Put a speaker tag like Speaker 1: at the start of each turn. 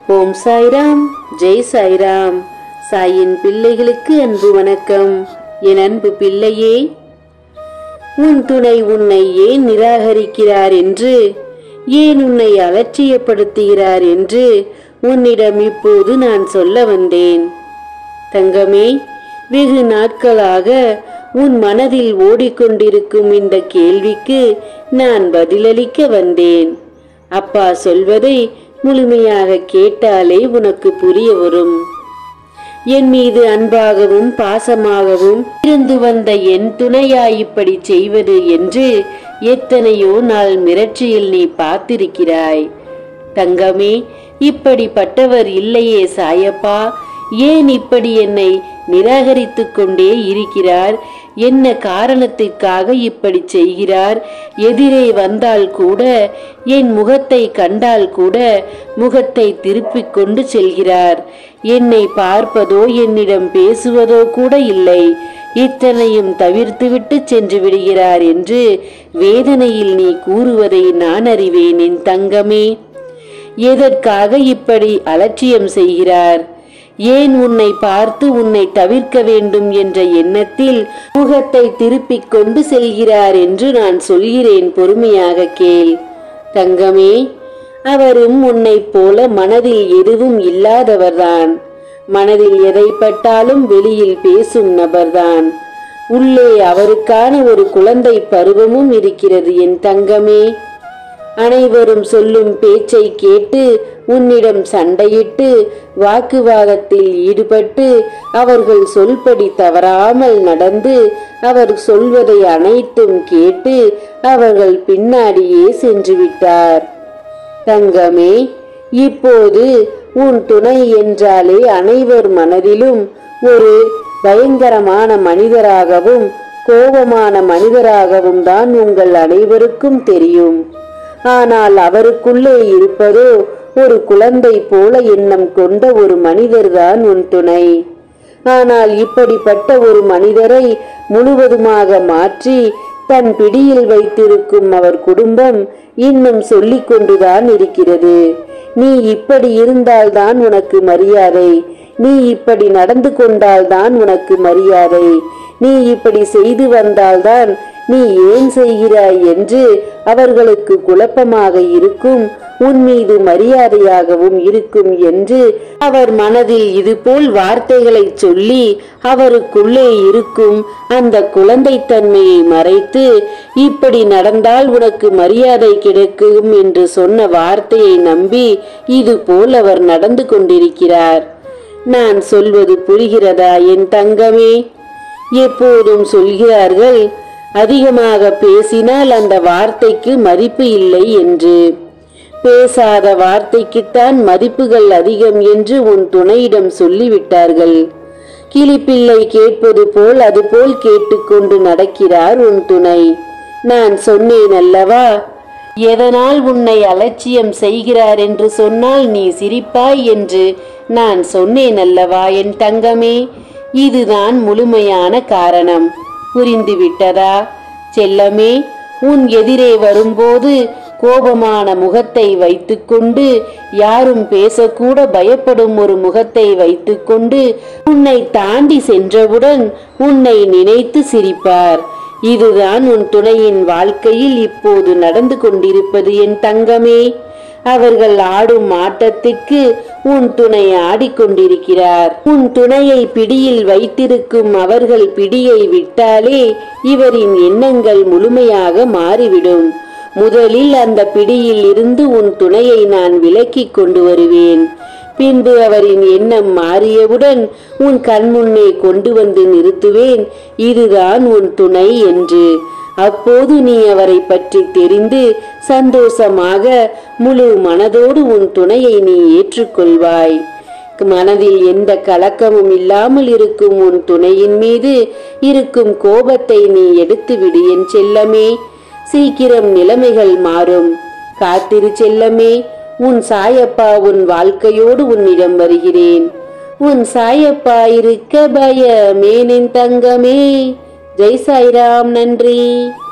Speaker 1: ஓம் சாய்ராம் ஜெய் சாய்ராம் சாயின் பிள்ளைகளுக்கு அன்பு வணக்கம் என் அன்பு பிள்ளையே உன் துணை உன்னை ஏன் நிராகரிக்கிறார் என்று ஏன் உன்னை அலட்சியப்படுத்துகிறார் என்று உன்னிடம் இப்போது நான் சொல்ல வந்தேன் தங்கமே வெகு நாட்களாக உன் மனதில் ஓடிக்கொண்டிருக்கும் இந்த கேள்விக்கு நான் பதிலளிக்க வந்தேன் அப்பா சொல்வதை முழுமையாக கேட்டாலே உனக்கு புரிய வரும் என் மீது அன்பாகவும் பாசமாகவும் இருந்து வந்த என் துணையாய் இப்படி செய்வது என்று எத்தனையோ நாள் மிரட்சியில் நீ பார்த்திருக்கிறாய் தங்கமே இப்படிப்பட்டவர் இல்லையே சாயப்பா ஏன் இப்படி என்னை நிராகரித்துக் கொண்டே இருக்கிறார் என்ன காரணத்திற்காக இப்படி செய்கிறார் எதிரே வந்தால் கூட என் முகத்தை கண்டால் கூட முகத்தை திருப்பிக் கொண்டு செல்கிறார் என்னை பார்ப்பதோ என்னிடம் பேசுவதோ கூட இல்லை இத்தனையும் தவிர்த்துவிட்டு சென்று விடுகிறார் என்று வேதனையில் நீ கூறுவதை நான் அறிவேன் என் தங்கமே எதற்காக இப்படி அலட்சியம் செய்கிறார் ஏன் உன்னை பார்த்து உன்னை தவிர்க்க வேண்டும் என்ற எண்ணத்தில் முகத்தை திருப்பிக் கொண்டு செல்கிறார் என்று நான் சொல்கிறேன் பொறுமையாக கேள் தங்கமே அவரும் உன்னைப் போல மனதில் எதுவும் இல்லாதவர்தான் மனதில் எதை பட்டாலும் வெளியில் பேசும் நபர்தான் உள்ளே அவருக்கான ஒரு குழந்தை பருவமும் இருக்கிறது என் தங்கமே அனைவரும் சொல்லும் பேச்சை கேட்டு உன்னிடம் சண்டையிட்டு வாக்குவாதத்தில் ஈடுபட்டு அவர்கள் சொல்படி தவறாமல் நடந்து அவர் சொல்வதை அனைத்தும் கேட்டு அவர்கள் பின்னாடியே சென்று விட்டார் தங்கமே இப்போது உன் துணை என்றாலே அனைவர் மனதிலும் ஒரு பயங்கரமான மனிதராகவும் கோபமான மனிதராகவும் தான் உங்கள் அனைவருக்கும் தெரியும் ஆனால் அவருக்குள்ளே இருப்பதோ ஒரு குழந்தை போல எண்ணம் கொண்ட ஒரு மனிதர்தான் உன் துணை ஆனால் இப்படிப்பட்ட ஒரு மனிதரை முழுவதுமாக மாற்றி தன் பிடியில் வைத்திருக்கும் அவர் குடும்பம் இன்னும் சொல்லிக் கொண்டுதான் இருக்கிறது நீ இப்படி இருந்தால்தான் உனக்கு மரியாதை நீ இப்படி நடந்து கொண்டால்தான் உனக்கு மரியாதை நீ இப்படி செய்து வந்தால்தான் நீ ஏன் செய்கிறாய் என்று அவர்களுக்கு குழப்பமாக இருக்கும் உன் மீது மரியாதையாகவும் இருக்கும் என்று அவர் மனதில் இதுபோல் வார்த்தைகளை சொல்லி அவருக்குள்ளே இருக்கும் அந்த குழந்தைத்தன்மையை மறைத்து இப்படி நடந்தால் உனக்கு மரியாதை கிடைக்கும் என்று சொன்ன வார்த்தையை நம்பி இது போல் அவர் நடந்து கொண்டிருக்கிறார் நான் சொல்வது புரிகிறதா என் தங்கமே எப்போதும் சொல்கிறார்கள் அதிகமாக பேசினால் அந்த வார்த்தைக்கு மதிப்பு இல்லை என்று பேசாத வார்த்தைக்குத்தான் மதிப்புகள் அதிகம் என்று உன் துணையிடம் சொல்லிவிட்டார்கள் கிளிப்பிள்ளை கேட்பது போல் அதுபோல் கேட்டுக்கொண்டு நடக்கிறார் உன் துணை நான் சொன்னேன் அல்லவா எதனால் உன்னை அலட்சியம் செய்கிறார் என்று சொன்னால் நீ சிரிப்பாய் என்று நான் சொன்னேன் அல்லவா என் தங்கமே இதுதான் முழுமையான காரணம் புரிந்துவிட்டதா செல்லமே உன் எதிரே வரும்போது கோபமான முகத்தை வைத்துக்கொண்டு யாரும் பேசக்கூட பயப்படும் ஒரு முகத்தை வைத்துக்கொண்டு உன்னை தாண்டி சென்றவுடன் உன்னை நினைத்து சிரிப்பார் இதுதான் உன் துணையின் வாழ்க்கையில் இப்போது நடந்து கொண்டிருப்பது என் தங்கமே அவர்கள் ஆடும் ஆட்டத்திற்கு உன் துணை ஆடிக்கொண்டிருக்கிறார் உன் துணையை பிடியில் வைத்திருக்கும் அவர்கள் பிடியை விட்டாலே இவரின் எண்ணங்கள் முழுமையாக மாறிவிடும் முதலில் அந்த பிடியில் இருந்து உன் துணையை நான் விலக்கிக் கொண்டு வருவேன் பின்பு அவரின் எண்ணம் மாறியவுடன் உன் கண்முன்னே கொண்டு வந்து நிறுத்துவேன் இதுதான் உன் துணை என்று அப்போது நீ அவரை பற்றி தெரிந்து சந்தோஷமாக முழு மனதோடு உன் துணையை நீ ஏற்றுக்கொள்வாய் மனதில் எந்த கலக்கமும் இல்லாமல் இருக்கும் உன் துணையின் மீது இருக்கும் கோபத்தை நீ எடுத்து விடு என் செல்லமே சீக்கிரம் நிலைமைகள் மாறும் காத்திரு செல்லமே உன் சாயப்பா உன் வாழ்க்கையோடு உன்னிடம் வருகிறேன் உன் சாயப்பா இருக்க பயமேனின் தங்கமே ஜெய் சாய்ராம் நன்றி